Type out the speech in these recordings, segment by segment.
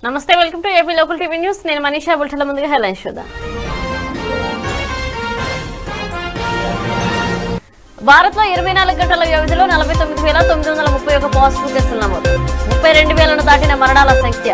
నమస్తే welcome to AP local TV news నేను మనీషా బుల్టల ముందుగా హెలైన్ చూద్దాం భారత్ లో ఇరవై నాలుగు గంటల వ్యవధిలో నలభై తొమ్మిది వేల తొమ్మిది వందల ముప్పై ఒక పాజిటివ్ కేసులు నమోదు ముప్పై రెండు వేలను దాటిన మరణాల సంఖ్య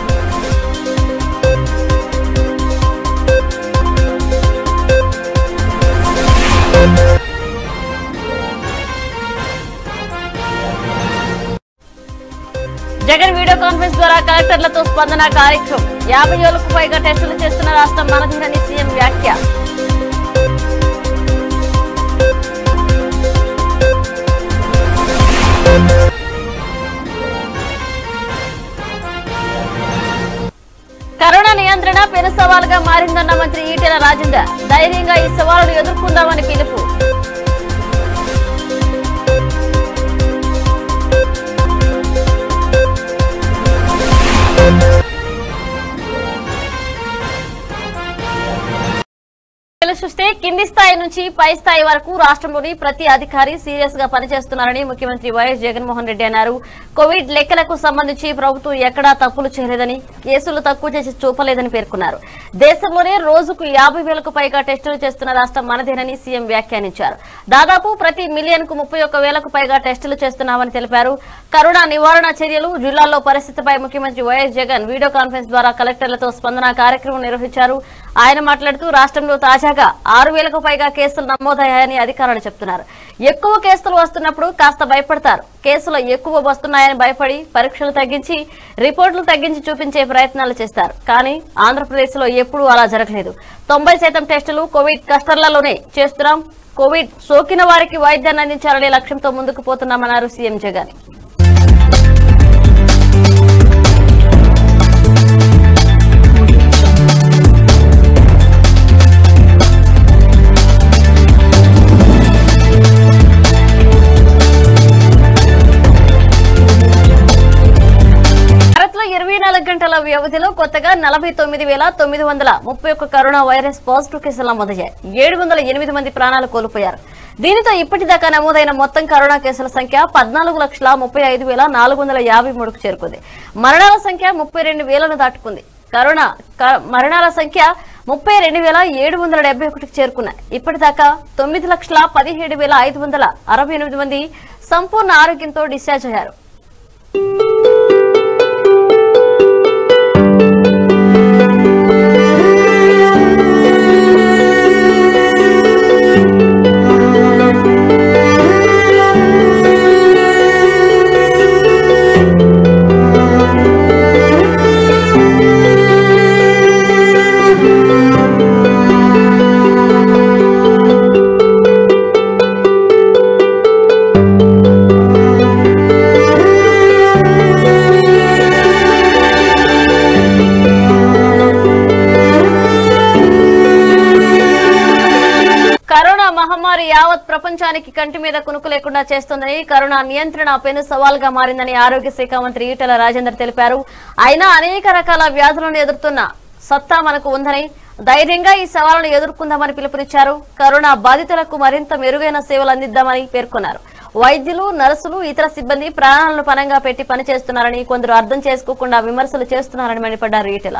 జగన్ వీడియో కాన్ఫరెన్స్ ద్వారా కలెక్టర్లతో స్పందన కార్యక్రమం యాభై వేలకు పైగా టెస్టులు చేస్తున్న రాష్ట్రం మనదినని సీఎం వ్యాఖ్య కరోనా నియంత్రణ పెను సవాలుగా మారిందన్న మంత్రి ఈటెల రాజేందర్ ధైర్యంగా ఈ సవాలును ఎదుర్కొందామని పిలుపు వీళ్ళు చూస్తే కింది స్థాయి నుంచి పై స్థాయి వరకు రాష్ట్రంలోని ప్రతి అధికారి సీరియస్ గా పనిచేస్తున్నారని ముఖ్యమంత్రి వైఎస్ జగన్మోహన్ రెడ్డి అన్నారు కోవిడ్ లెక్కలకు సంబంధించి ప్రభుత్వం ఎక్కడా తప్పులు చేయలేదని కేసులు తక్కువ చేసి చూపలేదని పేర్కొన్నారు దేశంలోనే రోజుకు యాభై వేలకు పైగా టెస్టులు చేస్తున్న రాష్ట్రం మనదేనని సీఎం వ్యాఖ్యానించారు దాదాపు ప్రతి మిలియన్ కు ముప్పై ఒక్క వేలకు పైగా టెస్టులు చేస్తున్నామని తెలిపారు కరోనా నివారణ చర్యలు జిల్లాల్లో పరిస్థితిపై ముఖ్యమంత్రి వైఎస్ జగన్ వీడియో కాన్ఫరెన్స్ ద్వారా కలెక్టర్లతో స్పందన కార్యక్రమం నిర్వహించారు ఆయన మాట్లాడుతూ రాష్ట్రంలో తాజాగా ఆరు వేలకు పైగా కేసులు నమోదయ్యాయని అధికారులు చెప్తున్నారు ఎక్కువ కేసులు వస్తున్నప్పుడు కాస్త భయపడతారు కేసులు ఎక్కువ వస్తున్నాయని భయపడి పరీక్షలు తగ్గించి రిపోర్టులు తగ్గించి చూపించే ప్రయత్నాలు చేస్తారు కానీ ఆంధ్రప్రదేశ్ లో ఎప్పుడూ అలా జరగలేదు తొంభై శాతం టెస్టులు కోవిడ్ క్లస్టర్లలోనే చేస్తున్నాం కోవిడ్ సోకిన వారికి వైద్యాన్ని అందించాలనే లక్ష్యంతో ముందుకు పోతున్నామన్నారు సీఎం జగన్ భారత్ లో ఇరవై నాలుగు గంటల వ్యవధిలో కొత్తగా నలభై తొమ్మిది వేల తొమ్మిది వందల ముప్పై ఒక్క కరోనా వైరస్ పాజిటివ్ కేసులు నమోదయ్యాయి ఏడు వందల ఎనిమిది మంది ప్రాణాలు కోల్పోయారు దీనితో ఇప్పటిదాకా నమోదైన మొత్తం కరోనా కేసుల సంఖ్య పద్నాలుగు లక్షల ముప్పై ఐదు వేల నాలుగు వందల యాభై మూడుకు చేరుకుంది మరణాల సంఖ్య ముప్పై రెండు వేలను దాటుకుంది కరోనా క- మరణాల సంఖ్య ముప్పై రెండు వేల ఏడు వందల డెబ్బై ఒకటికి చేరుకున్నాయి ఇప్పటిదాకా తొమ్మిది లక్షల పదిహేడు వేల ఐదు వందల అరవై ఎనిమిది మంది సంపూర్ణ ఆరోగ్యంతో డిశ్చార్జ్ అయ్యారు కరోనా మహమ్మారి యావత్ ప్రపంచానికి కంటి మీద కునుకు లేకుండా చేస్తోందని కరోనా నియంత్రణ పెను సవాల్గా మారిందని ఆరోగ్య శాఖ మంత్రి ఈటెల రాజేందర్ తెలిపారు అయినా అనేక రకాల వ్యాధులను ఎదుర్కొన్న సత్తా మనకు ఉందని ధైర్యంగా ఈ సవాలును ఎదుర్కొందామని పిలుపునిచ్చారు కరోనా బాధితులకు మరింత మెరుగైన సేవలు అందిద్దామని పేర్కొన్నారు వైద్యులు నర్సులు ఇతర సిబ్బంది ప్రాణాలను పనంగా పెట్టి పనిచేస్తున్నారని కొందరు అర్థం చేసుకోకుండా విమర్శలు చేస్తున్నారని మండిపడ్డారు ఈటెల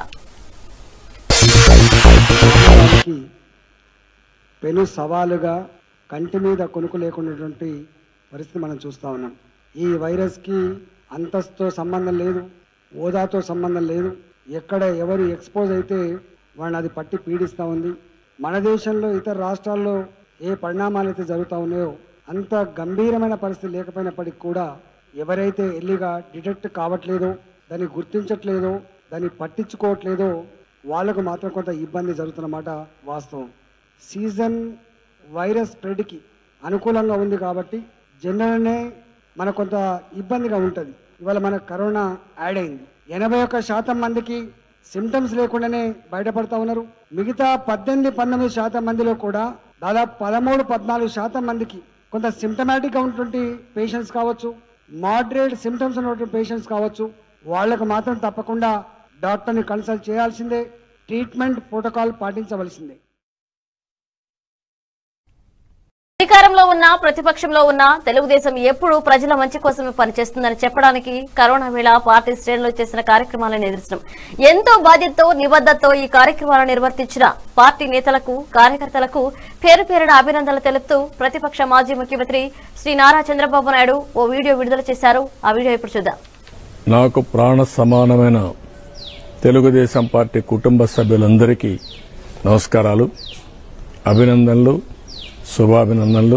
కి పెను సవాలుగా కంటి మీద కొనుకు లేకున్నటువంటి పరిస్థితి మనం చూస్తూ ఉన్నాం ఈ వైరస్కి అంతస్తుతో సంబంధం లేదు హోదాతో సంబంధం లేదు ఎక్కడ ఎవరు ఎక్స్పోజ్ అయితే వాళ్ళని అది పట్టి పీడిస్తూ ఉంది మన దేశంలో ఇతర రాష్ట్రాల్లో ఏ పరిణామాలు అయితే జరుగుతూ ఉన్నాయో అంత గంభీరమైన పరిస్థితి లేకపోయినప్పటికీ కూడా ఎవరైతే ఎల్లిగా డిటెక్ట్ కావట్లేదో దాన్ని గుర్తించట్లేదో దాన్ని పట్టించుకోవట్లేదో వాళ్ళకు మాత్రం కొంత ఇబ్బంది జరుగుతున్నమాట వాస్తవం సీజన్ వైరస్ స్ప్రెడ్కి అనుకూలంగా ఉంది కాబట్టి జనరల్నే మనకు కొంత ఇబ్బందిగా ఉంటుంది ఇవాళ మన కరోనా యాడ్ అయింది ఎనభై ఒక్క శాతం మందికి సిమ్టమ్స్ లేకుండానే బయటపడతా ఉన్నారు మిగతా పద్దెనిమిది పంతొమ్మిది శాతం మందిలో కూడా దాదాపు పదమూడు పద్నాలుగు శాతం మందికి కొంత సిమ్టమాటిక్గా ఉన్నటువంటి పేషెంట్స్ కావచ్చు మోడరేట్ సిమ్టమ్స్ ఉన్నటువంటి పేషెంట్స్ కావచ్చు వాళ్ళకు మాత్రం తప్పకుండా డాక్టర్ని కన్సల్ట్ చేయాల్సిందే ట్రీట్మెంట్ ప్రోటోకాల్ పాటించవలసిందే అధికారంలో ఉన్న ప్రతిపక్షంలో ఉన్న తెలుగుదేశం ఎప్పుడూ ప్రజల మంచి కోసమే పనిచేస్తుందని చెప్పడానికి కరోనా వేళ పార్టీ శ్రేణులు చేసిన కార్యక్రమాల నిదర్శనం ఎంతో బాధ్యతతో నిబద్ధతతో ఈ కార్యక్రమాలను నిర్వర్తించిన పార్టీ నేతలకు కార్యకర్తలకు పేరు పేరున అభినందనలు తెలుపుతూ ప్రతిపక్ష మాజీ ముఖ్యమంత్రి శ్రీ నారా చంద్రబాబు నాయుడు ఓ వీడియో విడుదల చేశారు ఆ వీడియో ఇప్పుడు చూద్దాం నాకు ప్రాణ సమానమైన తెలుగుదేశం పార్టీ కుటుంబ సభ్యులందరికీ నమస్కారాలు అభినందనలు శుభాభినందనలు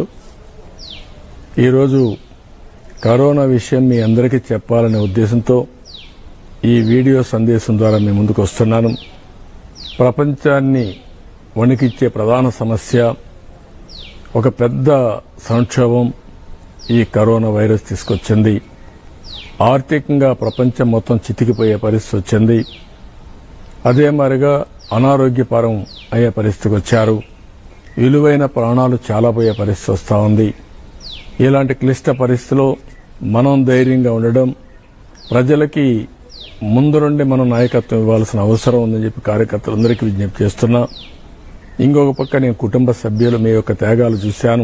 ఈరోజు కరోనా విషయం మీ అందరికీ చెప్పాలనే ఉద్దేశంతో ఈ వీడియో సందేశం ద్వారా మీ ముందుకు వస్తున్నాను ప్రపంచాన్ని వణికిచ్చే ప్రధాన సమస్య ఒక పెద్ద సంక్షోభం ఈ కరోనా వైరస్ తీసుకొచ్చింది ఆర్థికంగా ప్రపంచం మొత్తం చితికిపోయే పరిస్థితి వచ్చింది అదే మారిగా అనారోగ్యపరం అయ్యే పరిస్థితికి వచ్చారు విలువైన ప్రాణాలు చాలా పోయే పరిస్థితి వస్తూ ఉంది ఇలాంటి క్లిష్ట పరిస్థితిలో మనం ధైర్యంగా ఉండడం ప్రజలకి ముందు నుండి మనం నాయకత్వం ఇవ్వాల్సిన అవసరం ఉందని చెప్పి కార్యకర్తలందరికీ విజ్ఞప్తి చేస్తున్నా ఇంకొక పక్క నేను కుటుంబ సభ్యులు మీ యొక్క త్యాగాలు చూశాను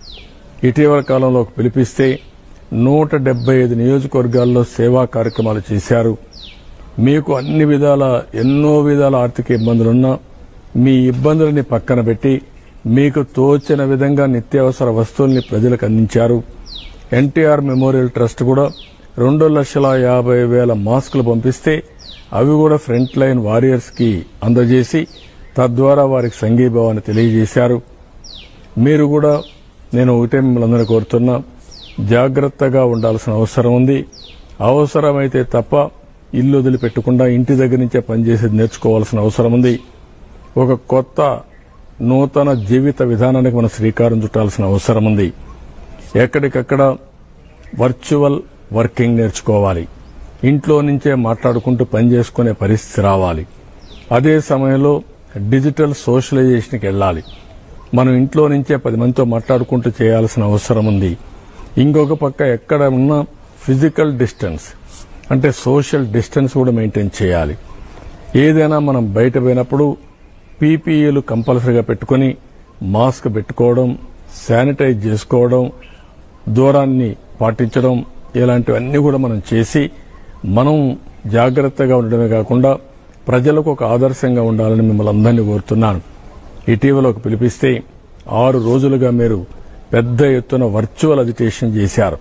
ఇటీవల కాలంలో ఒక పిలిపిస్తే నూట డెబ్బై ఐదు నియోజకవర్గాల్లో సేవా కార్యక్రమాలు చేశారు మీకు అన్ని విధాల ఎన్నో విధాల ఆర్థిక ఇబ్బందులున్నా మీ ఇబ్బందులని పక్కన పెట్టి మీకు తోచిన విధంగా నిత్యావసర వస్తువుల్ని ప్రజలకు అందించారు ఎన్టీఆర్ మెమోరియల్ ట్రస్ట్ కూడా రెండు లక్షల యాభై వేల మాస్కులు పంపిస్తే అవి కూడా ఫ్రంట్ లైన్ వారియర్స్ కి అందజేసి తద్వారా వారికి సంఘీభావాన్ని తెలియజేశారు మీరు కూడా నేను ఒకటే మిమ్మల్ని అందరూ కోరుతున్నా జాగ్రత్తగా ఉండాల్సిన అవసరం ఉంది అవసరమైతే తప్ప ఇల్లు వదిలిపెట్టకుండా ఇంటి దగ్గర నుంచే పనిచేసేది నేర్చుకోవాల్సిన అవసరం ఉంది ఒక కొత్త నూతన జీవిత విధానానికి మనం శ్రీకారం చుట్టాల్సిన అవసరం ఉంది ఎక్కడికక్కడ వర్చువల్ వర్కింగ్ నేర్చుకోవాలి ఇంట్లో నుంచే మాట్లాడుకుంటూ పనిచేసుకునే పరిస్థితి రావాలి అదే సమయంలో డిజిటల్ సోషలైజేషన్కి వెళ్ళాలి మనం ఇంట్లో నుంచే పది మందితో మాట్లాడుకుంటూ చేయాల్సిన అవసరం ఉంది ఇంకొక పక్క ఎక్కడ ఉన్నా ఫిజికల్ డిస్టెన్స్ అంటే సోషల్ డిస్టెన్స్ కూడా మెయింటైన్ చేయాలి ఏదైనా మనం బయట పోయినప్పుడు పీపీఈలు కంపల్సరీగా పెట్టుకుని మాస్క్ పెట్టుకోవడం శానిటైజ్ చేసుకోవడం దూరాన్ని పాటించడం ఇలాంటివన్నీ కూడా మనం చేసి మనం జాగ్రత్తగా ఉండడమే కాకుండా ప్రజలకు ఒక ఆదర్శంగా ఉండాలని మిమ్మల్ని అందరినీ కోరుతున్నాను ఇటీవల ఒక పిలిపిస్తే ఆరు రోజులుగా మీరు పెద్ద ఎత్తున వర్చువల్ అజిటేషన్ చేశారు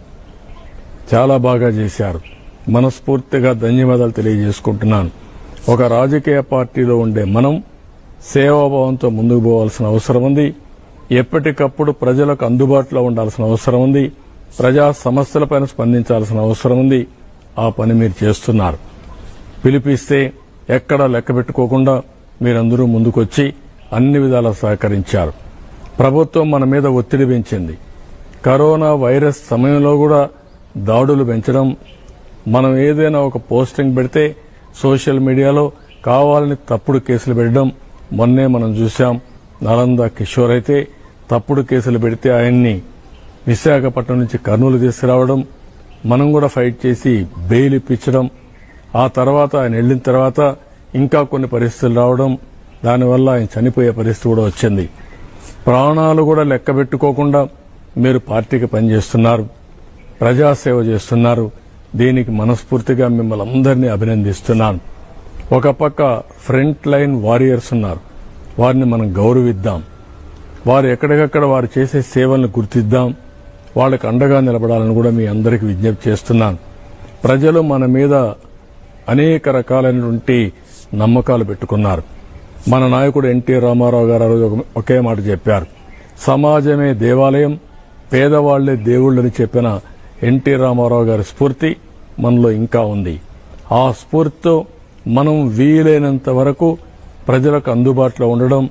చాలా బాగా చేశారు మనస్ఫూర్తిగా ధన్యవాదాలు తెలియజేసుకుంటున్నాను ఒక రాజకీయ పార్టీలో ఉండే మనం సేవాభావంతో ముందుకు పోవాల్సిన అవసరం ఉంది ఎప్పటికప్పుడు ప్రజలకు అందుబాటులో ఉండాల్సిన అవసరం ఉంది ప్రజా సమస్యలపైన స్పందించాల్సిన అవసరం ఉంది ఆ పని మీరు చేస్తున్నారు పిలిపిస్తే ఎక్కడా లెక్క పెట్టుకోకుండా మీరందరూ ముందుకొచ్చి అన్ని విధాలా సహకరించారు ప్రభుత్వం మన మీద ఒత్తిడి పెంచింది కరోనా వైరస్ సమయంలో కూడా దాడులు పెంచడం మనం ఏదైనా ఒక పోస్టింగ్ పెడితే సోషల్ మీడియాలో కావాలని తప్పుడు కేసులు పెట్టడం మొన్నే మనం చూశాం నలంద కిషోర్ అయితే తప్పుడు కేసులు పెడితే ఆయన్ని విశాఖపట్నం నుంచి కర్నూలు తీసుకురావడం మనం కూడా ఫైట్ చేసి బెయిల్ ఇప్పించడం ఆ తర్వాత ఆయన వెళ్ళిన తర్వాత ఇంకా కొన్ని పరిస్థితులు రావడం దానివల్ల ఆయన చనిపోయే పరిస్థితి కూడా వచ్చింది ప్రాణాలు కూడా లెక్క పెట్టుకోకుండా మీరు పార్టీకి పనిచేస్తున్నారు ప్రజాసేవ చేస్తున్నారు దీనికి మనస్ఫూర్తిగా మిమ్మల్ని అందరినీ అభినందిస్తున్నాను ఒక పక్క ఫ్రంట్ లైన్ వారియర్స్ ఉన్నారు వారిని మనం గౌరవిద్దాం వారు ఎక్కడికక్కడ వారు చేసే సేవలను గుర్తిద్దాం వాళ్ళకి అండగా నిలబడాలని కూడా మీ అందరికీ విజ్ఞప్తి చేస్తున్నాను ప్రజలు మన మీద అనేక రకాలైనటువంటి నమ్మకాలు పెట్టుకున్నారు మన నాయకుడు ఎన్టీ రామారావు గారు ఆ రోజు ఒక- ఒకే మాట చెప్పారు సమాజమే దేవాలయం పేదవాళ్లే దేవుళ్ళని చెప్పిన ఎన్టీ రామారావు గారి స్ఫూర్తి మనలో ఇంకా ఉంది ఆ స్ఫూర్తితో మనం వీలైనంత వరకు ప్రజలకు అందుబాటులో ఉండడం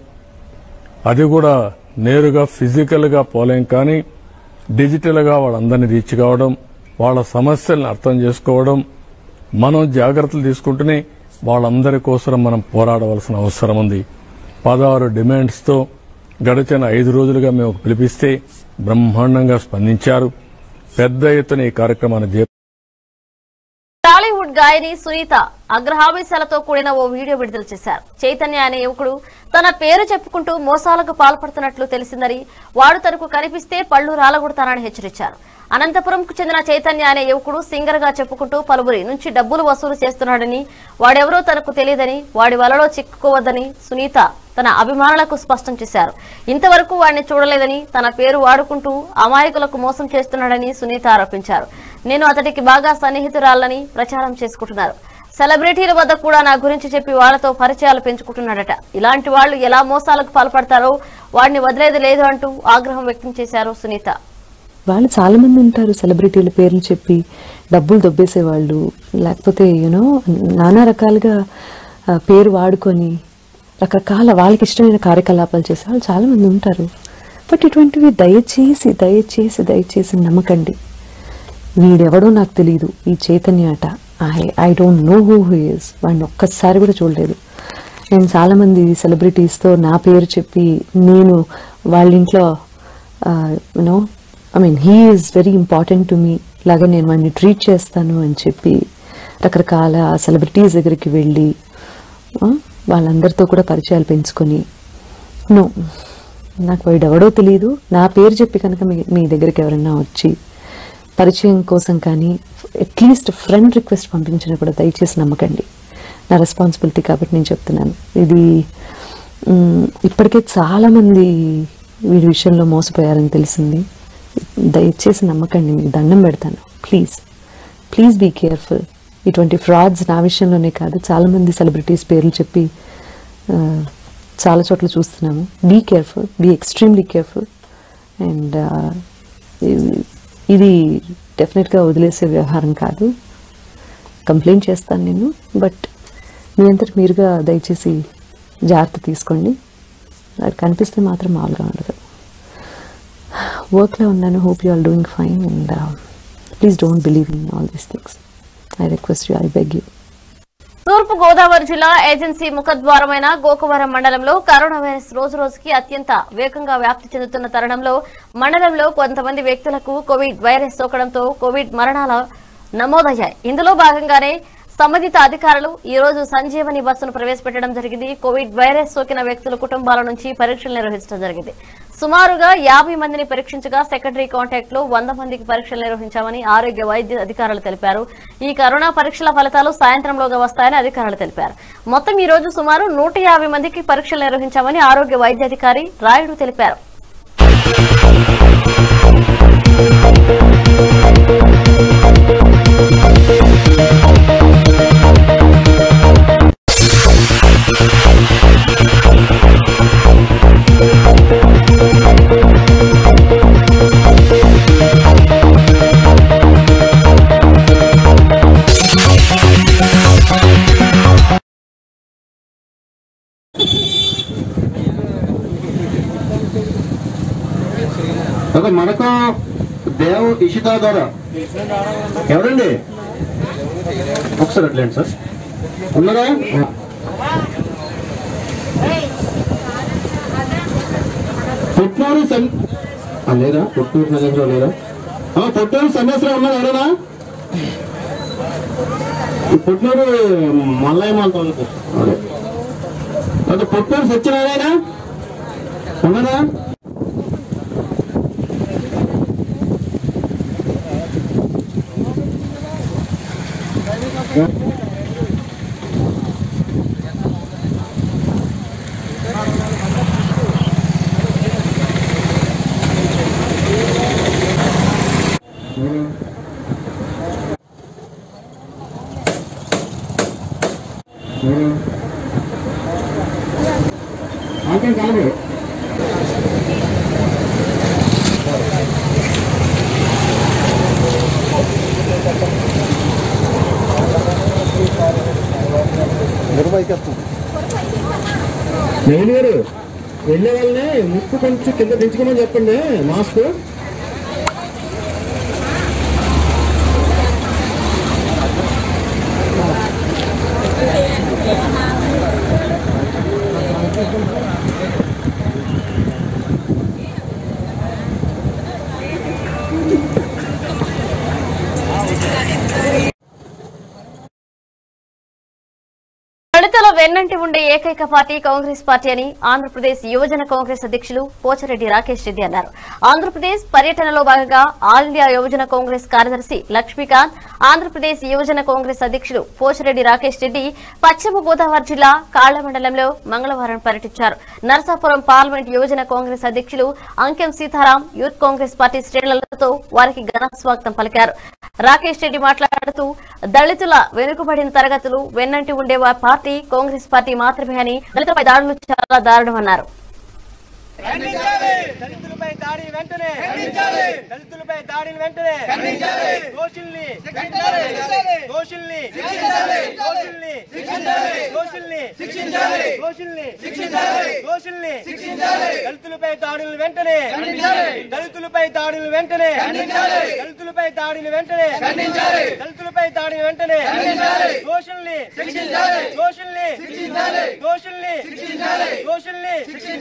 అది కూడా నేరుగా ఫిజికల్ గా పోలేం కానీ డిజిటల్ గా వాళ్ళందరినీ రీచ్ కావడం వాళ్ళ సమస్యల్ని అర్థం చేసుకోవడం మనం జాగ్రత్తలు తీసుకుంటూనే వాళ్ళందరి కోసం మనం పోరాడవలసిన అవసరం ఉంది పదహారు డిమాండ్స్ తో గడిచిన ఐదు రోజులుగా మేము పిలిపిస్తే బ్రహ్మాండంగా స్పందించారు పెద్ద ఎత్తున ఈ కార్యక్రమాన్ని జయ టాలీవుడ్ గాయని సునీత అగ్రహావేశాలతో కూడిన ఓ వీడియో విడుదల చేశారు చైతన్య అనే యువకుడు తన పేరు చెప్పుకుంటూ మోసాలకు పాల్పడుతున్నట్లు తెలిసిందని వాడు తనకు కనిపిస్తే పళ్లు రాలగొడతానని హెచ్చరించారు అనంతపురంకు చెందిన చైతన్య అనే యువకుడు సింగర్ గా చెప్పుకుంటూ పలువురి నుంచి డబ్బులు వసూలు చేస్తున్నాడని వాడెవరో తనకు తెలియదని వాడి వలలో చిక్కుకోవద్దని సునీత తన అభిమానులకు స్పష్టం చేశారు ఇంతవరకు వాడిని చూడలేదని తన పేరు వాడుకుంటూ అమాయకులకు మోసం చేస్తున్నాడని సునీత ఆరోపించారు నేను అతడికి బాగా సన్నిహితురాలని ప్రచారం చేసుకుంటున్నారు సెలబ్రిటీల వద్ద కూడా నా గురించి చెప్పి వాళ్లతో పరిచయాలు పెంచుకుంటున్నాడట ఇలాంటి వాళ్ళు ఎలా మోసాలకు పాల్పడతారో వాడిని వదిలేది లేదు అంటూ ఆగ్రహం వ్యక్తం చేశారు సునీత వాళ్ళు చాలా మంది ఉంటారు సెలబ్రిటీల పేర్లు చెప్పి డబ్బులు దొబ్బేసేవాళ్ళు లేకపోతే యూనో నానా రకాలుగా ఆ, పేరు వాడుకొని రకరకాల వాళ్ళకి ఇష్టమైన కార్యకలాపాలు చేసే వాళ్ళు చాలా మంది ఉంటారు బట్ ఇటువంటివి దయచేసి దయచేసి దయచేసి నమ్మకండి వీడెవడో నాకు తెలియదు ఈ చైతన్య అట I I don't know who who is వాడిని ఒక్కసారి కూడా చూడలేదు నేను చాలామంది సెలబ్రిటీస్తో నా పేరు చెప్పి నేను వాళ్ళ ఇంట్లో you know I mean he is very important to me లాగా నేను వాడిని ట్రీట్ చేస్తాను అని చెప్పి రకరకాల సెలబ్రిటీస్ దగ్గరికి వెళ్ళి ఆ, వాళ్ళందరితో కూడా పరిచయాలు పెంచుకొని నో నాకు వాడు ఎవడో తెలియదు నా పేరు చెప్పి కనుక మీ మీ దగ్గరికి ఎవరైనా వచ్చి పరిచయం కోసం కానీ అట్లీస్ట్ ఫ్రెండ్ రిక్వెస్ట్ పంపించినా కూడా దయచేసి నమ్మకండి నా రెస్పాన్సిబిలిటీ కాబట్టి నేను చెప్తున్నాను ఇది మ్, ఇప్పటికే చాలామంది వీడి విషయంలో మోసపోయారని తెలిసింది దయచేసి నమ్మకండి మీకు దండం పెడతాను ప్లీజ్ ప్లీజ్ బీ కేర్ఫుల్ ఇటువంటి ఫ్రాడ్స్ నా విషయంలోనే కాదు చాలామంది సెలబ్రిటీస్ పేర్లు చెప్పి ఆ, చాలా చోట్ల చూస్తున్నాము be careful be extremely careful and ఇది డెఫినెట్గా వదిలేసే వ్యవహారం కాదు కంప్లైంట్ చేస్తాను నేను బట్ మీ అంతటి మీరుగా దయచేసి జాగ్రత్త తీసుకోండి అది కనిపిస్తే మాత్రం మామూలుగా ఉండదు వర్క్లో ఉన్నాను hope you all doing fine and please don't believe in all these things I request you I beg you తూర్పు గోదావరి జిల్లా ఏజెన్సీ ముఖద్వారమైన గోకవరం మండలంలో కరోనా వైరస్ రోజు రోజుకి అత్యంత వేగంగా వ్యాప్తి చెందుతున్న తరుణంలో మండలంలో కొంతమంది వ్యక్తులకు కోవిడ్ వైరస్ సోకడంతో కోవిడ్ మరణాల నమోదయ్యాయి ఇందులో భాగంగానే సంబంధిత అధికారులు ఈ రోజు సంజీవని బస్సును ప్రవేశపెట్టడం జరిగింది కోవిడ్ వైరస్ సోకిన వ్యక్తుల కుటుంబాల నుంచి పరీక్షలు నిర్వహించడం జరిగింది సుమారుగా యాభై మందిని పరీక్షించగా సెకండరీ కాంటాక్ట్ లో వంద మందికి పరీక్షలు నిర్వహించామని ఆరోగ్య వైద్య అధికారులు తెలిపారు ఈ కరోనా పరీక్షల ఫలితాలు సాయంత్రంలోగా వస్తాయని అధికారులు తెలిపారు మొత్తం ఈ రోజు సుమారు నూట యాభై మందికి పరీక్షలు నిర్వహించామని ఆరోగ్య వైద్య అధికారి రాయుడు తెలిపారు ఒక మనకు దేవ్ ఇషితా ద్వారా ఎవరండి ఒకసారి అట్లేండి సార్ ఉన్నారా పుట్నూరు సన్ ఆ, లేదా పుట్నూరు సన్యాసరావు లేదా ఆ, పుట్నూరు సన్యాసరావు ఉన్నారు ఎవరైనా ఈ పుట్నూరు మల్లయ్య మాలతో ఉంది సార్. అదే అది పుట్నూరు సత్యనారాయణ ఉన్నారా ఆంటీ కాదు నేను గారు వెళ్ళే వాళ్ళని ముక్కు కొంచెం కింద దించుకోమని చెప్పండి మాస్క్ దళితుల వెన్నంటి ఉండే ఏకైక పార్టీ కాంగ్రెస్ పార్టీ అని ఆంధ్రప్రదేశ్ యువజన కాంగ్రెస్ అధ్యక్షులు పోచారెడ్డి రాకేష్ రెడ్డి అన్నారు ఆంధ్రప్రదేశ్ పర్యటనలో భాగంగా ఆల్ ఇండియా యువజన కాంగ్రెస్ కార్యదర్శి లక్ష్మీకాంత్ ఆంధ్రప్రదేశ్ యువజన కాంగ్రెస్ అధ్యక్షులు పోచారెడ్డి రాకేష్ రెడ్డి పశ్చిమ గోదావరి జిల్లా కాళ్ల మండలంలో మంగళవారం పర్యటించారు నరసాపురం పార్లమెంట్ యువజన కాంగ్రెస్ అధ్యక్షులు అంకెం సీతారాం యూత్ కాంగ్రెస్ పార్టీ శ్రేణులతో వారికి ఘన స్వాగతం పలికారు రాకేష్ రెడ్డి మాట్లాడుతూ దళితుల వెనుకబడిన తరగతులు వెన్నంటి ఉండే వా- పార్టీ కాంగ్రెస్ పార్టీ మాత్రమే అని దళితులపై దాడులు చాలా దారుణమన్నారు దళితులపై దాడి వెంటనే దళితులపై దాడిని వెంటనే దోషుల్ని దోషుల్ని దోషుల్ని దోషుల్ని దోషుల్ని దోషుల్ని దళితులపై దాడులు వెంటనే దళితులపై దాడులు వెంటనే దళితులపై దాడిని వెంటనే దళితులపై దాడిని వెంటనే దోషుల్ని దోషుల్ని దోషుల్ని దోషుల్ని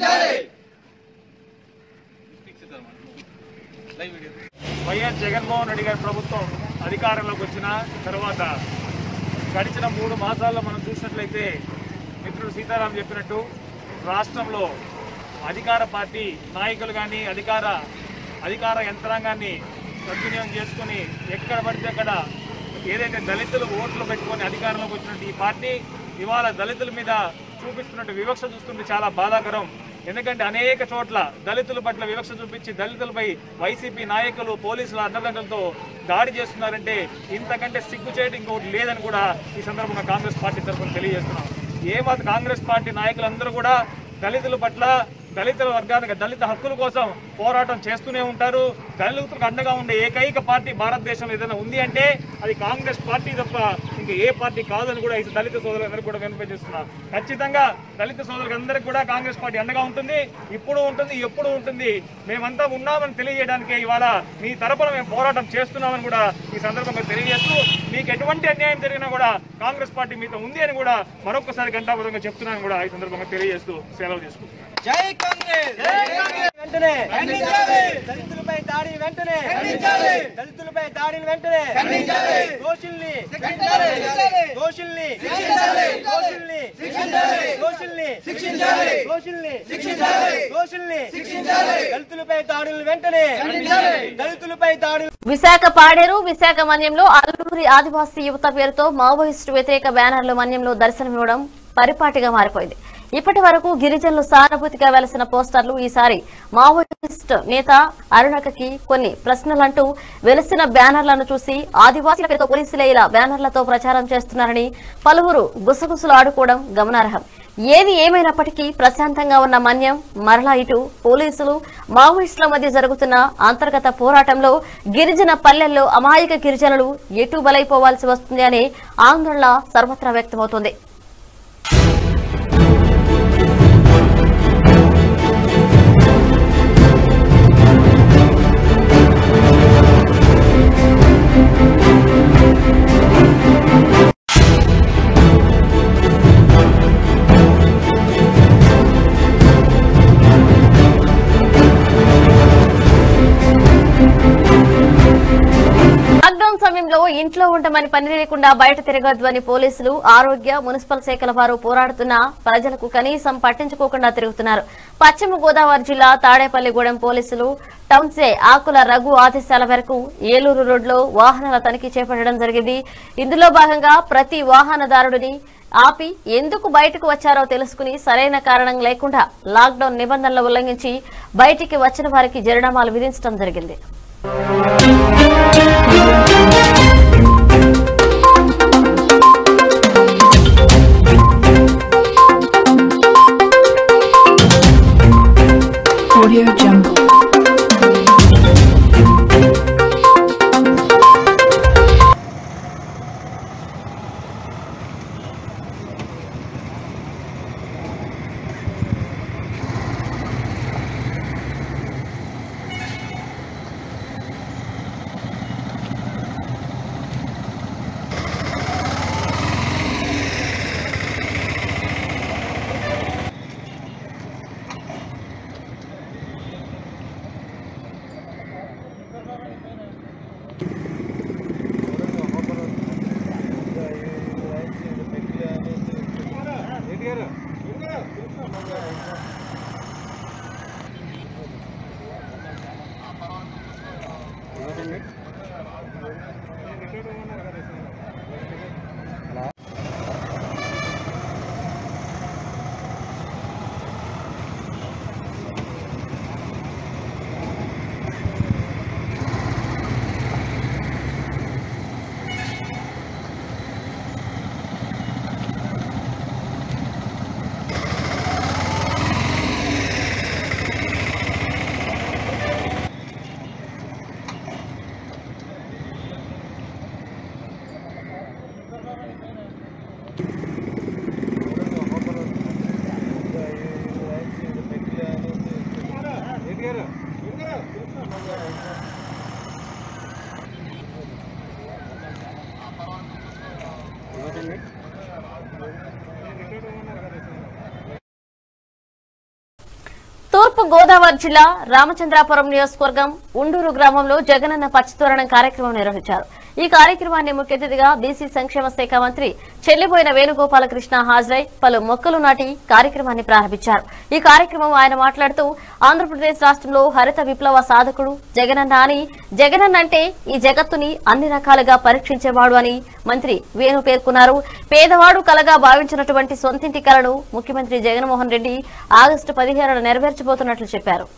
వైఎస్ జగన్మోహన్ రెడ్డి గారి ప్రభుత్వం అధికారంలోకి వచ్చిన తర్వాత గడిచిన మూడు మాసాల్లో మనం చూసినట్లయితే మిత్రుడు సీతారాం చెప్పినట్టు రాష్ట్రంలో అధికార పార్టీ నాయకులు కానీ అధికార అధికార యంత్రాంగాన్ని సద్వినియోగం చేసుకుని ఎక్కడ పడితే అక్కడ ఏదైతే దళితులు ఓట్లు పెట్టుకొని అధికారంలోకి వచ్చినట్టు ఈ పార్టీ ఇవాళ దళితుల మీద చూపిస్తున్నట్టు వివక్ష చూస్తుంటే చాలా బాధాకరం ఎందుకంటే అనేక చోట్ల దళితుల పట్ల వివక్ష చూపించి దళితులపై వైసీపీ నాయకులు పోలీసుల అడ్డదండలతో దాడి చేస్తున్నారంటే ఇంతకంటే సిగ్గు చేయడం ఇంకొకటి లేదని కూడా ఈ సందర్భంగా కాంగ్రెస్ పార్టీ తరఫున తెలియజేస్తున్నాం ఏమాత్ర కాంగ్రెస్ పార్టీ నాయకులందరూ కూడా దళితుల పట్ల దళిత వర్గానికి దళిత హక్కుల కోసం పోరాటం చేస్తూనే ఉంటారు దళితులకు అండగా ఉండే ఏకైక పార్టీ భారతదేశంలో ఏదైనా ఉంది అంటే అది కాంగ్రెస్ పార్టీ తప్ప ఇంకా ఏ పార్టీ కాదని కూడా ఈ దళిత సోదరులందరికీ కూడా వినిపించేస్తున్నా ఖచ్చితంగా దళిత సోదరులందరికీ కూడా కాంగ్రెస్ పార్టీ అండగా ఉంటుంది ఇప్పుడు ఉంటుంది ఎప్పుడు ఉంటుంది మేమంతా ఉన్నామని తెలియజేయడానికే ఇవాళ మీ తరపున మేము పోరాటం చేస్తున్నామని కూడా ఈ సందర్భంగా తెలియజేస్తూ మీకు ఎటువంటి అన్యాయం జరిగినా కూడా కాంగ్రెస్ పార్టీ మీతో ఉంది అని కూడా మరొకసారి గంటాపదంగా చెప్తున్నాను కూడా ఈ సందర్భంగా తెలియజేస్తూ సెలవు తీసుకుంటున్నాను జై కాంగ్రెస్ వెంటనే దళితులపై దాడి వెంటనే దళితులపై దాడిని వెంటనే దోషుల్ని దోషుల్ని దోషుల్ని దోషుల్ని దోషుల్ని దోషుల్ని దళితులపై దాడులు వెంటనే దళితులపై దాడులు విశాఖ పాడేరు విశాఖ మన్యంలో అల్లూరి ఆదివాసీ యువత పేరుతో మావోయిస్టు వ్యతిరేక బ్యానర్లు మన్యంలో దర్శనమివ్వడం పరిపాటిగా మారిపోయింది ఇప్పటి వరకు గిరిజనులు సానుభూతిగా వెలసిన పోస్టర్లు ఈసారి మావోయిస్ట్ నేత అరుణకకి కొన్ని ప్రశ్నలంటూ వెలసిన బ్యానర్లను చూసి ఆదివాసీల పేరుతో పోలీసులే ఇలా బ్యానర్లతో ప్రచారం చేస్తున్నారని పలువురు గుసగుసలు ఆడుకోవడం గమనార్హం ఏది ఏమైనప్పటికీ ప్రశాంతంగా ఉన్న మన్యం మరలా ఇటు పోలీసులు మావోయిస్టుల మధ్య జరుగుతున్న అంతర్గత పోరాటంలో గిరిజన పల్లెల్లో అమాయక గిరిజనులు ఎటు బలైపోవాల్సి వస్తుంది అనే ఆందోళన సర్వత్రా వ్యక్తమవుతోంది లాక్డౌన్ సమయంలో ఇంట్లో ఉండమని పని లేకుండా బయట తిరగొద్దు అని పోలీసులు ఆరోగ్య మున్సిపల్ శాఖల వారు పోరాడుతున్నా ప్రజలకు కనీసం పట్టించుకోకుండా తిరుగుతున్నారు పశ్చిమ గోదావరి జిల్లా తాడేపల్లిగూడెం పోలీసులు టౌన్సే ఆకుల రఘు ఆదేశాల మేరకు ఏలూరు రోడ్లో వాహనాల తనిఖీ చేపట్టడం జరిగింది ఇందులో భాగంగా ప్రతి వాహనదారుడిని ఆపి ఎందుకు బయటకు వచ్చారో తెలుసుకుని సరైన కారణం లేకుండా లాక్డౌన్ నిబంధనలు ఉల్లంఘించి బయటికి వచ్చిన వారికి జరిమానాలు విధించడం జరిగింది Audio Jungle. తూర్పు గోదావరి జిల్లా రామచంద్రాపురం నియోజకవర్గం ఉండూరు గ్రామంలో జగనన్న పచ్చతోరణం కార్యక్రమం నిర్వహించారు ఈ కార్యక్రమాన్ని ముఖ్య అతిథిగా బీసీ సంక్షేమ శాఖ మంత్రి చెల్లిపోయిన వేణుగోపాలకృష్ణ హాజరై పలు మొక్కలు నాటి కార్యక్రమాన్ని ప్రారంభించారు ఈ కార్యక్రమం ఆయన మాట్లాడుతూ ఆంధ్రప్రదేశ్ రాష్ట్రంలో హరిత విప్లవ సాధకుడు జగనన్న అని జగనన్న అంటే ఈ జగత్తుని అన్ని రకాలుగా పరీక్షించేవాడు అని మంత్రి వేణు పేర్కొన్నారు పేదవాడు కలగా భావించినటువంటి సొంతింటి కలను ముఖ్యమంత్రి జగన్మోహన్ రెడ్డి ఆగస్టు పదిహేనున నెరవేర్చబోతున్నట్లు చెప్పారు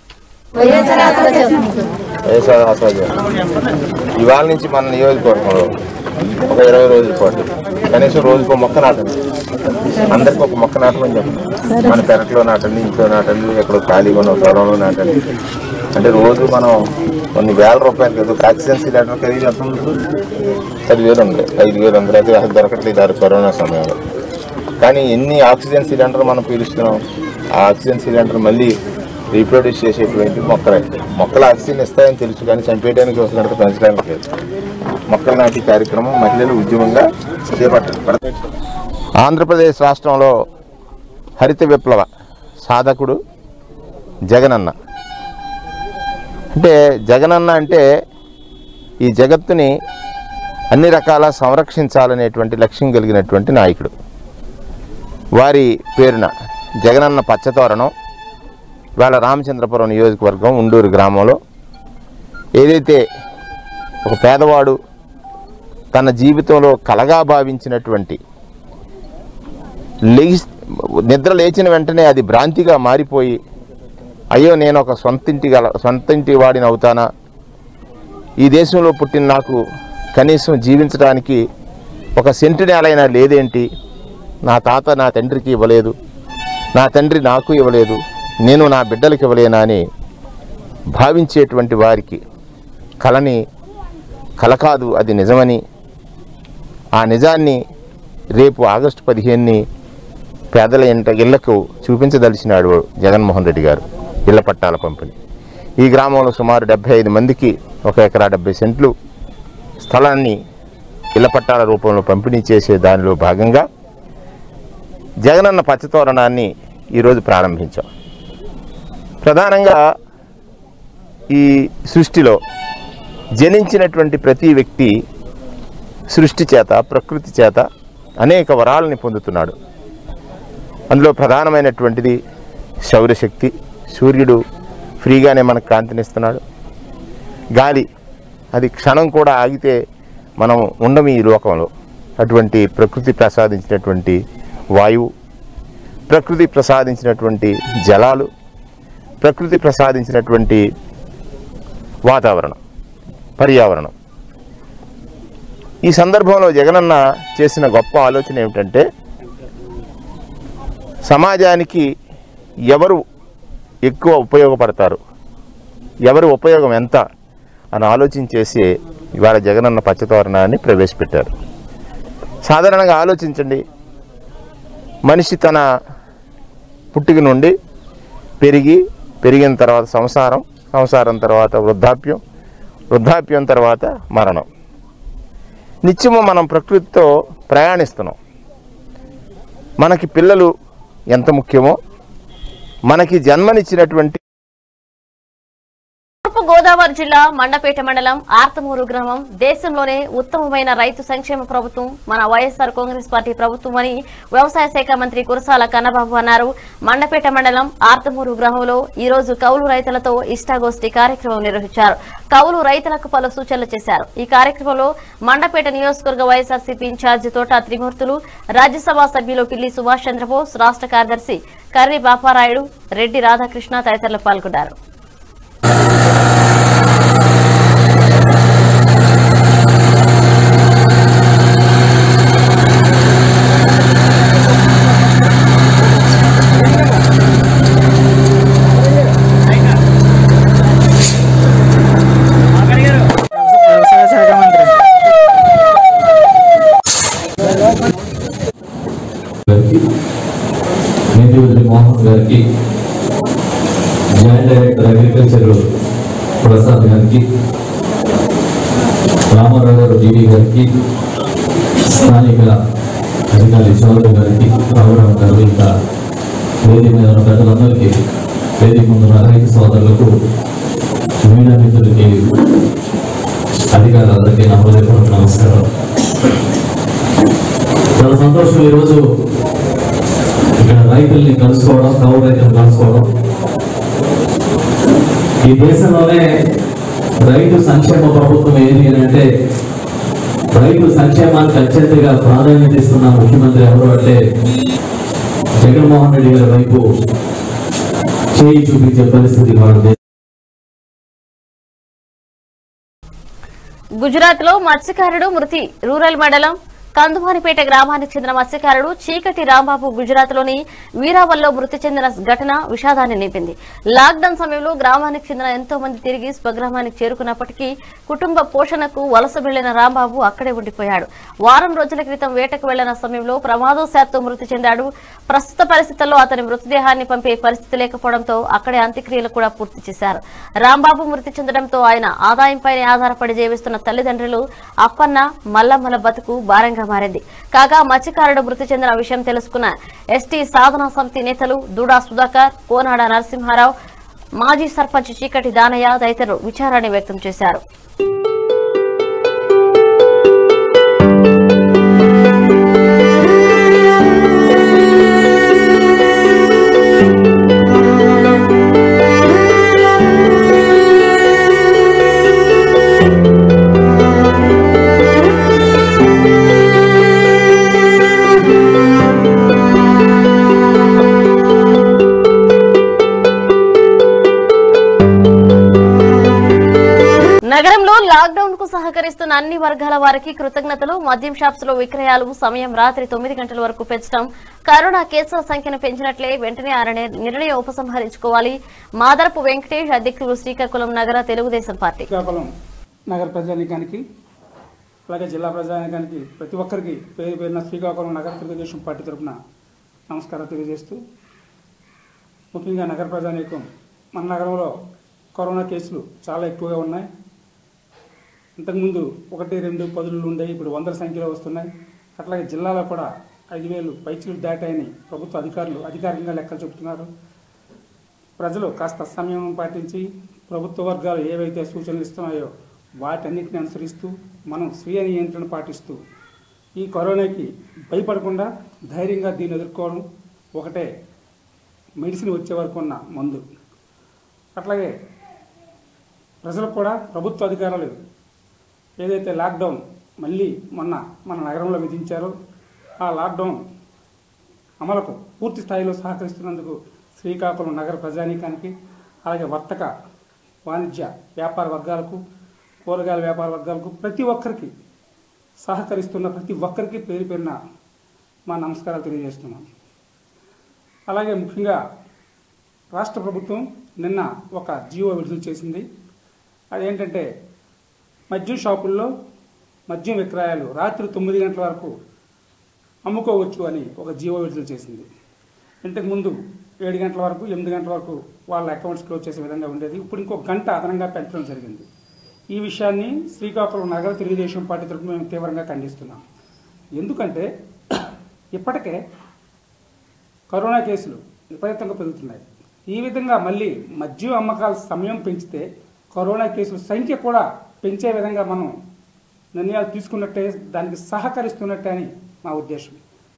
వైఎస్ఆర్ ఆస్వాద్యం ఇవాళ నుంచి మన నియోజకవర్గంలో ఒక ఇరవై రోజుల పాటు కనీసం రోజుకు మొక్క నాటండి అందరికి ఒక మొక్క నాటమని చెప్పండి మన పెరట్లో నాటండి ఇంట్లో నాటండి ఎక్కడో ఖాళీగా ఉన్న స్థలంలో నాటండి అంటే రోజు మనం కొన్ని వేల రూపాయలకి ఏదో ఆక్సిజన్ సిలిండర్ ఖరీదు ఎంత ఉంది పది వేలు ఉంది ఐదు వేలు ఉంది అయితే అది దొరకట్లేదు ఆ కరోనా సమయంలో కానీ ఎన్ని ఆక్సిజన్ సిలిండర్ మనం పీలుస్తున్నాం ఆ ఆక్సిజన్ సిలిండర్ మళ్ళీ రీప్రొడ్యూస్ చేసేటువంటి మొక్కలు మొక్కలు ఆక్సిజన్ ఇస్తాయని తెలుసు కానీ చంపేయడానికి వస్తున్నట్టు పెంచడానికి లేదు మొక్కలు నాటి కార్యక్రమం మహిళలు ఉద్యమంగా చేపట్టారు ఆంధ్రప్రదేశ్ రాష్ట్రంలో హరిత విప్లవ సాధకుడు జగనన్న అంటే జగనన్న అంటే ఈ జగత్తుని అన్ని రకాల సంరక్షించాలనేటువంటి లక్ష్యం కలిగినటువంటి నాయకుడు వారి పేరున జగనన్న పచ్చతోరణం ఇవాళ రామచంద్రపురం నియోజకవర్గం ఉండూరు గ్రామంలో ఏదైతే ఒక పేదవాడు తన జీవితంలో కలగా భావించినటువంటి లెగి నిద్ర లేచిన వెంటనే అది భ్రాంతిగా మారిపోయి అయ్యో నేను ఒక సొంతింటి గల సొంతింటి వాడిని అవుతానా ఈ దేశంలో పుట్టిన నాకు కనీసం జీవించడానికి ఒక సెంటు నేలైనా లేదేంటి నా తాత నా తండ్రికి ఇవ్వలేదు నా తండ్రి నాకు ఇవ్వలేదు నేను నా బిడ్డలకు ఇవ్వలేనా అని భావించేటువంటి వారికి కళని కల కాదు అది నిజమని ఆ నిజాన్ని రేపు ఆగస్టు పదిహేనుని పేదల ఇంట ఇళ్లకు చూపించదలిచినాడు జగన్మోహన్ రెడ్డి గారు ఇళ్ల పట్టాల పంపిణీ ఈ గ్రామంలో సుమారు డెబ్బై ఐదు మందికి ఒక ఎకరా డెబ్బై సెంట్లు స్థలాన్ని ఇళ్ల పట్టాల రూపంలో పంపిణీ చేసే దానిలో భాగంగా జగనన్న పచ్చతోరణాన్ని ఈరోజు ప్రారంభించాం ప్రధానంగా ఈ సృష్టిలో జనించినటువంటి ప్రతి వ్యక్తి సృష్టి చేత ప్రకృతి చేత అనేక వరాలని పొందుతున్నాడు అందులో ప్రధానమైనటువంటిది సౌరశక్తి సూర్యుడు ఫ్రీగానే మనకు కాంతినిస్తున్నాడు గాలి అది క్షణం కూడా ఆగితే మనం ఉండము ఈ లోకంలో అటువంటి ప్రకృతి ప్రసాదించినటువంటి వాయువు ప్రకృతి ప్రసాదించినటువంటి జలాలు ప్రకృతి ప్రసాదించినటువంటి వాతావరణం పర్యావరణం ఈ సందర్భంలో జగనన్న చేసిన గొప్ప ఆలోచన ఏమిటంటే సమాజానికి ఎవరు ఎక్కువ ఉపయోగపడతారు ఎవరి ఉపయోగం ఎంత అని ఆలోచించేసి ఇవాళ జగనన్న పచ్చతోరణాన్ని ప్రవేశపెట్టారు సాధారణంగా ఆలోచించండి మనిషి తన పుట్టిక నుండి పెరిగి పెరిగిన తర్వాత సంసారం సంసారం తర్వాత వృద్ధాప్యం వృద్ధాప్యం తర్వాత మరణం నిత్యము మనం ప్రకృతితో ప్రయాణిస్తున్నాం మనకి పిల్లలు ఎంత ముఖ్యమో మనకి జన్మనిచ్చినటువంటి తూర్పు గోదావరి జిల్లా మండపేట మండలం ఆర్తమూరు గ్రామం దేశంలోనే ఉత్తమమైన రైతు సంక్షేమ ప్రభుత్వం మన వైఎస్ఆర్ కాంగ్రెస్ పార్టీ ప్రభుత్వం అని వ్యవసాయ శాఖ మంత్రి కురసాల కన్నబాబు అన్నారు మండపేట మండలం ఆర్తమూరు గ్రామంలో ఈ రోజు కౌలు రైతులతో ఇష్టాగోష్ఠి కార్యక్రమం నిర్వహించారు కౌలు రైతులకు పలు సూచనలు చేశారు ఈ కార్యక్రమంలో మండపేట నియోజకవర్గ వైఎస్ఆర్సీపీ ఇన్ఛార్జి తోట త్రిమూర్తులు రాజ్యసభ సభ్యులు పిల్లి సుభాష్ చంద్రబోస్ రాష్ట్ర కార్యదర్శి కర్రి బాపారాయుడు రెడ్డి రాధాకృష్ణ తదితరులు పాల్గొన్నారు వ్యవసాయ శాఖ మంత్రి గారికి నేతివల్లి మోహన్ గారికి జాయింట్ డైరెక్టర్ అగ్రికల్చర్ ప్రసాద్ గారికి రామారావు గారు డివి గారికి స్థానిక అధికారి చౌదరి గారికి రావురావు గారు ఇంకా వేదిక మీద ఉన్న పెద్దలందరికీ వేదిక ముందు ఉన్న రైతు సోదరులకు మీడియా మిత్రులకి అధికారులందరికీ నా హృదయపూర్వక నమస్కారం చాలా సంతోషం ఈరోజు ఇక్కడ రైతుల్ని కలుసుకోవడం కౌలు రైతులను కలుసుకోవడం ఈ దేశంలోనే రైతు సంక్షేమ ప్రభుత్వం ఏది అని అంటే రైతు సంక్షేమానికి అత్యంతగా ప్రాధాన్యత ఇస్తున్న ముఖ్యమంత్రి ఎవరు అంటే జగన్మోహన్ రెడ్డి గారి వైపు చేయి చూపించే పరిస్థితి వాడు గుజరాత్ లో మత్స్యకారుడు మృతి రూరల్ మండలం కందువానిపేట గ్రామానికి చెందిన మత్స్యకారుడు చీకటి రాంబాబు గుజరాత్ లోని వీరావల్లో మృతి చెందిన ఘటన విషాదాన్ని నింపింది లాక్డౌన్ సమయంలో గ్రామానికి చెందిన ఎంతో మంది తిరిగి స్వగ్రామానికి చేరుకున్నప్పటికీ కుటుంబ పోషణకు వలస వెళ్లిన రాంబాబు అక్కడే ఉండిపోయాడు వారం రోజుల క్రితం వేటకు వెళ్లిన సమయంలో ప్రమాదవశాత్తు మృతి చెందాడు ప్రస్తుత పరిస్థితుల్లో అతని మృతదేహాన్ని పంపే పరిస్థితి లేకపోవడంతో అక్కడే అంత్యక్రియలు కూడా పూర్తి చేశారు రాంబాబు మృతి చెందడంతో ఆయన ఆదాయంపైనే ఆధారపడి జీవిస్తున్న తల్లిదండ్రులు అప్పన్న మల్లమ్మల బతుకు భారంగా మారింది కాగా మత్స్యకారుడు మృతి చెందిన విషయం తెలుసుకున్న ఎస్టీ సాధనా సమితి నేతలు దుడా సుధాకర్ కోనాడ నరసింహారావు మాజీ సర్పంచ్ చీకటి దానయ్య తదితరులు విచారాన్ని వ్యక్తం చేశారు నగరంలో లాక్డౌన్ కు సహకరిస్తున్న అన్ని వర్గాల వారికి కృతజ్ఞతలు మద్యం షాప్స్ లో విక్రయాలు సమయం రాత్రి తొమ్మిది గంటల వరకు పెంచడం కరోనా కేసుల సంఖ్యను పెంచినట్లే వెంటనే ఆ నిర్ణ- నిర్ణయం ఉపసంహరించుకోవాలి మాదరపు వెంకటేష్ అధ్యక్షులు శ్రీకాకుళం నగర తెలుగుదేశం పార్టీ శ్రీకాకుళం నగర ప్రజానికానికి అలాగే జిల్లా ప్రజానికానికి ప్రతి ఒక్కరికి పేరు పేరున శ్రీకాకుళం నగర తెలుగుదేశం పార్టీ తరఫున నమస్కారం తెలియజేస్తూ ముఖ్యంగా నగర ప్రజానీకం మన నగరంలో కరోనా కేసులు చాలా ఎక్కువగా ఉన్నాయి ఇంతకుముందు ఒకటి రెండు పదులు ఉండేవి ఇప్పుడు వందల సంఖ్యలో వస్తున్నాయి అట్లాగే జిల్లాలో కూడా ఐదు వేలు పైచులు దాటాయని ప్రభుత్వ అధికారులు అధికారికంగా లెక్కలు చెబుతున్నారు ప్రజలు కాస్త సమయం పాటించి ప్రభుత్వ వర్గాలు ఏవైతే సూచనలు ఇస్తున్నాయో వాటన్నిటిని అనుసరిస్తూ మనం స్వీయ నియంత్రణ పాటిస్తూ ఈ కరోనాకి భయపడకుండా ధైర్యంగా దీన్ని ఎదుర్కోవడం ఒకటే మెడిసిన్ వచ్చే వరకు ఉన్న మందు అట్లాగే ప్రజలకు కూడా ప్రభుత్వ అధికారులు ఏదైతే లాక్డౌన్ మళ్ళీ మొన్న మన నగరంలో విధించారో ఆ లాక్డౌన్ అమలుకు పూర్తి స్థాయిలో సహకరిస్తున్నందుకు శ్రీకాకుళం నగర ప్రజానీకానికి అలాగే వర్తక వాణిజ్య వ్యాపార వర్గాలకు కూరగాయల వ్యాపార వర్గాలకు ప్రతి ఒక్కరికి సహకరిస్తున్న ప్రతి ఒక్కరికి పేరు పేరున మా నమస్కారాలు తెలియజేస్తున్నాం అలాగే ముఖ్యంగా రాష్ట్ర ప్రభుత్వం నిన్న ఒక జియో విడుదల చేసింది అదేంటంటే మద్యం షాపుల్లో మద్యం విక్రయాలు రాత్రి తొమ్మిది గంటల వరకు అమ్ముకోవచ్చు అని ఒక జియో విడుదల చేసింది ఇంతకుముందు ఏడు గంటల వరకు ఎనిమిది గంటల వరకు వాళ్ళ అకౌంట్స్ క్లోజ్ చేసే విధంగా ఉండేది ఇప్పుడు ఇంకో గంట అదనంగా పెంచడం జరిగింది ఈ విషయాన్ని శ్రీకాకుళం నగర తెలుగుదేశం పార్టీ తరఫున మేము తీవ్రంగా ఖండిస్తున్నాం ఎందుకంటే ఇప్పటికే కరోనా కేసులు విపరీతంగా పెరుగుతున్నాయి ఈ విధంగా మళ్ళీ మద్యం అమ్మకాల సమయం పెంచితే కరోనా కేసుల సంఖ్య కూడా పెంచే విధంగా మనం నిర్ణయాలు తీసుకున్నట్టే దానికి సహకరిస్తున్నట్టే అని మా ఉద్దేశం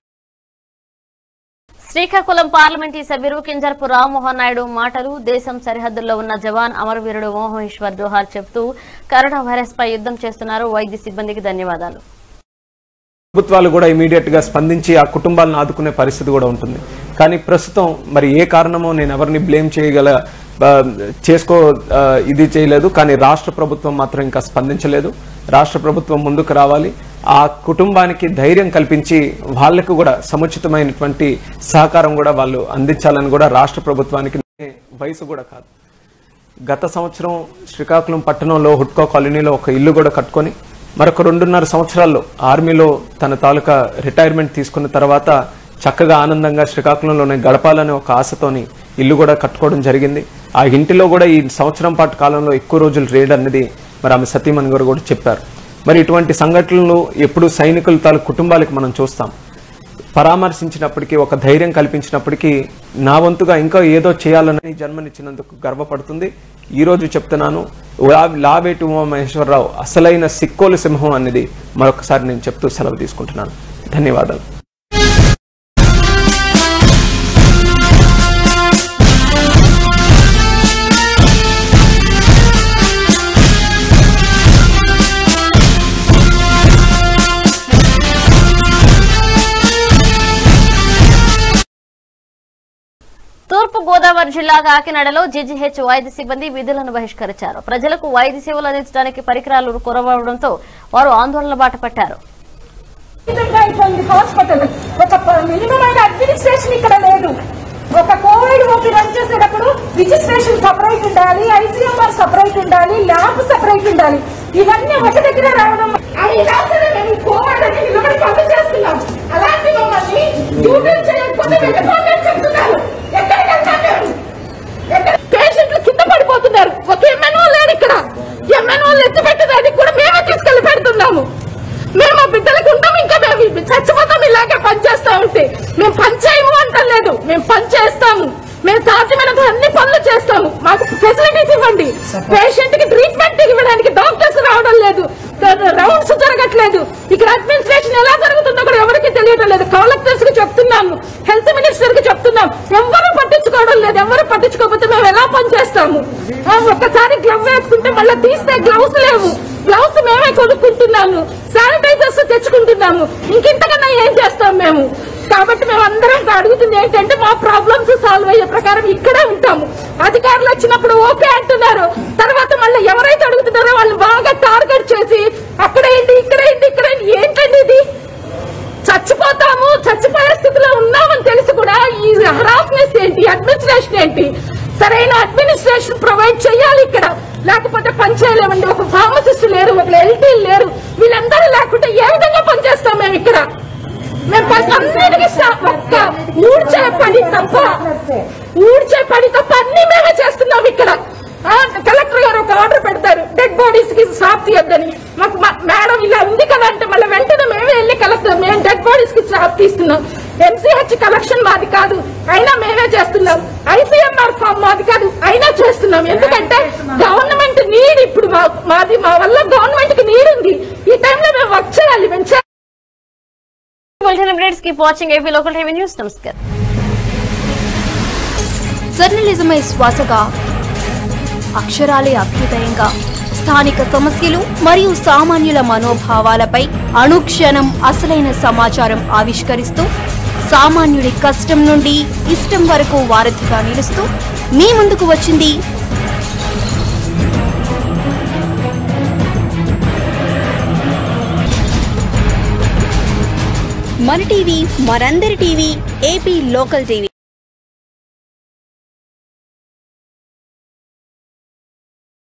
శ్రీకాకుళం పార్లమెంటరీ సభ్యుడు కింజర్పు రామ్మోహన్ నాయుడు మాటలు దేశం సరిహద్దుల్లో ఉన్న జవాన్ అమరవీరుడు మోహేశ్వర్ జోహార్ చెబుతూ కరోనా వైరస్ పై యుద్ధం చేస్తున్నారు వైద్య సిబ్బందికి ధన్యవాదాలు ప్రభుత్వాలు కూడా ఇమీడియట్ గా స్పందించి ఆ కుటుంబాలను ఆదుకునే పరిస్థితి కూడా ఉంటుంది కానీ ప్రస్తుతం మరి ఏ కారణమో నేను ఎవరిని బ్లేమ్ చేయగల ఆ, చేసుకో ఆ, ఇది చేయలేదు కానీ రాష్ట్ర ప్రభుత్వం మాత్రం ఇంకా స్పందించలేదు రాష్ట్ర ప్రభుత్వం ముందుకు రావాలి ఆ కుటుంబానికి ధైర్యం కల్పించి వాళ్లకు కూడా సముచితమైనటువంటి సహకారం కూడా వాళ్ళు అందించాలని కూడా రాష్ట్ర ప్రభుత్వానికి వయసు కూడా కాదు గత సంవత్సరం శ్రీకాకుళం పట్టణంలో హుడ్కో కాలనీలో ఒక ఇల్లు కూడా కట్టుకొని మరొక రెండున్నర సంవత్సరాల్లో ఆర్మీలో తన తాలూకా రిటైర్మెంట్ తీసుకున్న తర్వాత చక్కగా ఆనందంగా శ్రీకాకుళంలోనే గడపాలనే ఒక ఆశతోని ఇల్లు కూడా కట్టుకోవడం జరిగింది ఆ ఇంటిలో కూడా ఈ సంవత్సరం పాటు కాలంలో ఎక్కువ రోజులు రేడ్ అన్నది మరి ఆమె సతీమణి గారు కూడా చెప్పారు మరి ఇటువంటి సంఘటనలు ఎప్పుడు సైనికుల తాలూ కుటుంబాలకు మనం చూస్తాం పరామర్శించినప్పటికీ ఒక ధైర్యం కల్పించినప్పటికీ నా వంతుగా ఇంకా ఏదో చేయాలని జన్మనిచ్చినందుకు గర్వపడుతుంది ఈ రోజు చెప్తున్నాను లా- లావేటి ఉమామహేశ్వరరావు అసలైన సిక్కోలు సింహం అనేది మరొకసారి నేను చెప్తూ సెలవు తీసుకుంటున్నాను ధన్యవాదాలు తూర్పు గోదావరి జిల్లా కాకినాడలో జీజీహెచ్ వైద్య సిబ్బంది విధులను బహిష్కరించారు ప్రజలకు వైద్య సేవలు అందించడానికి పరికరాలు కొరవడంతో వారు ఆందోళన బాట పట్టారు విధంగా అయిపోయింది హాస్పిటల్ ఒక మినిమం అయిన అడ్మినిస్ట్రేషన్ ఇక్కడ లేదు ఒక కోవిడ్ ఓపీ రన్ చేసేటప్పుడు రిజిస్ట్రేషన్ సపరేట్ ఉండాలి ఐసీఎంఆర్ సపరేట్ ఉండాలి ల్యాబ్ సపరేట్ ఉండాలి ఇవన్నీ ఒక దగ్గర రావడం అది ఇలా సరే మేము కోవిడ్ అని నిలబడి పనులు చేస్తున్నాం అలాంటి మమ్మల్ని డ్యూటీలు చేయకపోతే వెళ్ళిపోతే చెప్తున్నారు ఎక్కడికి వెళ్తాం మేము ఎక్కడ- పేషెంట్లు కింద పడిపోతున్నారు ఒక ఎంఎన్ఓ లేడు ఇక్కడ ఎంఎన్ఓ ఎత్తి పెట్టేదానికి కూడా మేమే తీసుకెళ్లి పెడుతున్నాము మేము ఆ బిడ్డలకు ఉంటాం ఇంకా మేము చచ్చిపోతాం ఇలాగే పని చేస్తా ఉంటే మేము పని చేయము అంటలేదు మేము పని చేస్తాము మేము సాధ్యమైనంత అన్ని పనులు చేస్తాము మాకు ఫెసిలిటీస్ ఇవ్వండి పేషెంట్ కి ట్రీట్మెంట్ ఇవ్వడానికి డాక్టర్స్ రావడం లేదు రౌండ్స్ జరగట్లేదు ఇక్కడ అడ్మినిస్ట్రేషన్ ఎలా జరుగుతుందో కూడా ఎవరికి తెలియడం లేదు కలెక్టర్స్ కి చెప్తున్నాము హెల్త్ మినిస్టర్ కి చెప్తున్నాం ఎవరు పట్టించుకోవడం లేదు ఎవరు పట్టించుకోకపోతే మేము ఎలా పని చేస్తాము ఆ, ఒక్కసారి గ్లవ్ వేసుకుంటే మళ్ళీ తీస్తే గ్లౌస్ లేవు గ్లౌస్ మేమే కొనుక్కుంటున్నాము శానిటైజర్స్ తెచ్చుకుంటున్నాము ఇంకింతకన్నా ఏం చేస్తాం మేము కాబట్టి మేము అందరం అడుగుతుంది ఏంటంటే మా ప్రాబ్లమ్స్ సాల్వ్ అయ్యే ప్రకారం ఇక్కడే ఉంటాము అధికారులు వచ్చినప్పుడు ఓకే అంటున్నారు తర్వాత మళ్ళీ ఎవరైతే అడుగుతున్నారో వాళ్ళు బాగా టార్గెట్ చేసి అక్కడేంటి ఇక్కడేంటి ఇక్కడ ఏంటండి ఇది చచ్చిపోతాము చచ్చిపోయే స్థితిలో ఉన్నామని తెలిసి కూడా ఈ హరాస్నెస్ ఏంటి అడ్మినిస్ట్రేషన్ ఏంటి సరైన అడ్మినిస్ట్రేషన్ ప్రొవైడ్ చేయాలి ఇక్కడ లేకపోతే పని చేయలేమండి ఒక ఫార్మసిస్ట్ లేరు ఒక ఎల్టీ లేరు వీళ్ళందరూ లేకుంటే ఏ విధంగా పనిచేస్తాం మేము ఇక్కడ మేము పని అన్నిటికీ స్టా- ఒక్క ఊడ్చే పని తప్ప ఊడ్చే పని తప్ప అన్ని మేమే చేస్తున్నాం ఇక్కడ ఆ, కలెక్టర్ గారు ఒక ఆర్డర్ పెడతారు డెడ్ బాడీస్ కి సాప్ తీయొద్దని మాకు మా- మేడం ఇలా ఉంది కదా అంటే మళ్ళీ వెంటనే మేమే వెళ్ళి కలెక్టర్ మేము డెడ్ బాడీస్ కి సాప్ తీస్తున్నాం ఎంసీహెచ్ కలెక్షన్ మాది కాదు అయినా మేమే చేస్తున్నాం ఐసీఎంఆర్ ఫామ్ మాది కాదు అయినా చేస్తున్నాం ఎందుకంటే గవర్నమెంట్ నీడ్ ఇప్పుడు మా- మాది మా వల్ల గవర్నమెంట్ కి నీడ్ ఉంది ఈ టైంలో మేము వర్క్ చేయాలి మేము చే- bulletin updates keep watching AP local TV news నమస్కారం జర్నలిజమే శ్వాసగా అక్షరాలే అభ్యుదయంగా స్థానిక సమస్యలు మరియు సామాన్యుల మనోభావాలపై అనుక్షణం అసలైన సమాచారం ఆవిష్కరిస్తూ సామాన్యుడి కష్టం నుండి ఇష్టం వరకు వారధిగా నిలుస్తూ మీ ముందుకు వచ్చింది మన టీవీ మనందరి టీవీ ఏపీ లోకల్ టీవీ